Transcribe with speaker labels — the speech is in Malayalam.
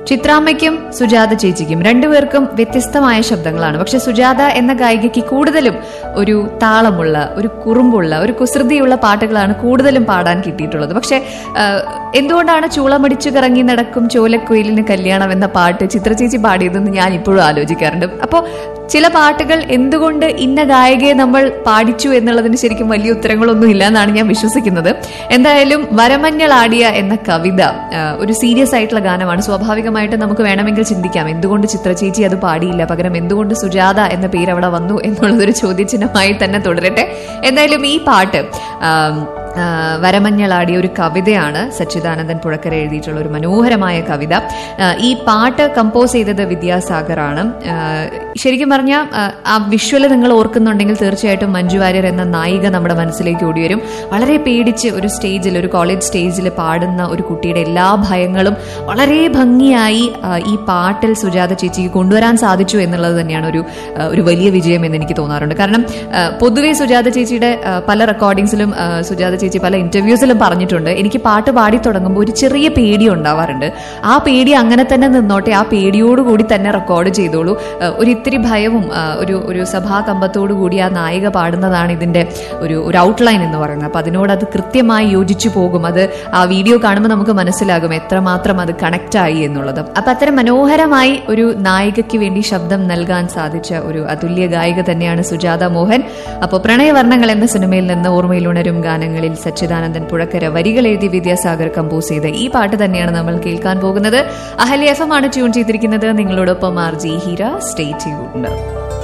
Speaker 1: ചിത്രാമ്മയ്ക്കും സുജാത ചേച്ചിക്കും രണ്ടുപേർക്കും വ്യത്യസ്തമായ ശബ്ദങ്ങളാണ് പക്ഷെ സുജാത എന്ന ഗായികയ്ക്ക് കൂടുതലും ഒരു താളമുള്ള ഒരു കുറുമ്പുള്ള ഒരു കുസൃതിയുള്ള പാട്ടുകളാണ് കൂടുതലും പാടാൻ കിട്ടിയിട്ടുള്ളത് പക്ഷെ ആ, എന്തുകൊണ്ടാണ് ചൂളമടിച്ചു കറങ്ങി നടക്കും ചോലക്കുയിലിന് കല്യാണം എന്ന പാട്ട് ചിത്രചേച്ചി പാടിയതെന്ന് ഞാൻ ഇപ്പോഴും ആലോചിക്കാറുണ്ട് അപ്പോൾ ചില പാട്ടുകൾ എന്തുകൊണ്ട് ഇന്ന ഗായികയെ നമ്മൾ പാടിച്ചു എന്നുള്ളതിന് ശരിക്കും വലിയ ഉത്തരങ്ങളൊന്നും ഇല്ല എന്നാണ് ഞാൻ വിശ്വസിക്കുന്നത് എന്തായാലും വരമഞ്ഞളാടിയ എന്ന കവിത ആ, ഒരു സീരിയസ് ആയിട്ടുള്ള ഗാനമാണ് സ്വാഭാവികമായിട്ട് നമുക്ക് വേണമെങ്കിൽ ചിന്തിക്കാം എന്തുകൊണ്ട് ചിത്രചേച്ചി അത് പാടിയില്ല പകരം എന്തുകൊണ്ട് സുജാത എന്ന പേര് അവിടെ വന്നു എന്നുള്ളതൊരു ചോദ്യചിഹ്നമായി തന്നെ തുടരട്ടെ എന്തായാലും ഈ പാട്ട് ആം, ആ, വരമഞ്ഞളാടിയ ഒരു കവിതയാണ് സച്ചിദാനന്ദൻ പുഴക്കര എഴുതിയിട്ടുള്ള ഒരു മനോഹരമായ കവിത ആ, ഈ പാട്ട് കമ്പോസ് ചെയ്തത് വിദ്യാസാഗറാണ് ആ, ശരിക്കും പറഞ്ഞാൽ ആ വിഷ്വല് നിങ്ങൾ ഓർക്കുന്നുണ്ടെങ്കിൽ തീർച്ചയായിട്ടും മഞ്ജു വാര്യർ എന്ന നായിക നമ്മുടെ മനസ്സിലേക്ക് ഓടി വരും വളരെ പേടിച്ച് ഒരു സ്റ്റേജിൽ ഒരു കോളേജ് സ്റ്റേജിൽ പാടുന്ന ഒരു കുട്ടിയുടെ എല്ലാ ഭയങ്ങളും വളരെ ഭംഗിയായി ആ, ഈ പാട്ടിൽ സുജാത ചേച്ചിക്ക് കൊണ്ടുവരാൻ സാധിച്ചു എന്നുള്ളത് തന്നെയാണ് ഒരു ആ, ഒരു വലിയ വിജയം എന്ന് എനിക്ക് തോന്നാറുണ്ട് കാരണം ആ, പൊതുവെ സുജാത ചേച്ചിയുടെ ആ, പല റെക്കോർഡിങ്സിലും ആ, സുജാത ചേച്ചി പല ഇന്റർവ്യൂസിലും പറഞ്ഞിട്ടുണ്ട് എനിക്ക് പാട്ട് പാടി തുടങ്ങുമ്പോൾ ഒരു ചെറിയ പേടി ഉണ്ടാവാറുണ്ട് ആ പേടി അങ്ങനെ തന്നെ നിന്നോട്ടെ ആ പേടിയോടുകൂടി തന്നെ റെക്കോർഡ് ചെയ്തോളൂ ആ, ഒരു ഇത്തിരി ഭയവും ആ, ഒരു ഒരു സഭാകമ്പത്തോടു കൂടി ആ നായിക പാടുന്നതാണ് ഇതിന്റെ ഒരു ഒരു ഔട്ട്ലൈൻ എന്ന് പറയുന്നത് അപ്പൊ അതിനോട് അത് കൃത്യമായി യോജിച്ചു പോകും അത് ആ വീഡിയോ കാണുമ്പോൾ നമുക്ക് മനസ്സിലാകും എത്രമാത്രം അത് കണക്ട് ആയി എന്നുള്ളത് അപ്പൊ അത്തരം മനോഹരമായി ഒരു നായികയ്ക്ക് വേണ്ടി ശബ്ദം നൽകാൻ സാധിച്ച ഒരു അതുല്യ ഗായിക തന്നെയാണ് സുജാത മോഹൻ അപ്പോൾ പ്രണയവർണ്ണങ്ങൾ എന്ന സിനിമയിൽ നിന്ന് ഓർമ്മയിൽ ഉണരും ഗാനങ്ങളിൽ സച്ചിദാനന്ദൻ പുഴക്കര വരികൾ എഴുതി വിദ്യാസാഗർ കമ്പോസ് ചെയ്ത ഈ പാട്ട് തന്നെയാണ് നമ്മൾ കേൾക്കാൻ പോകുന്നത് അഹല്യ എഫ് എം ആണ് ട്യൂൺ ചെയ്തിരിക്കുന്നത് നിങ്ങളോടൊപ്പം R J Heera stay tuned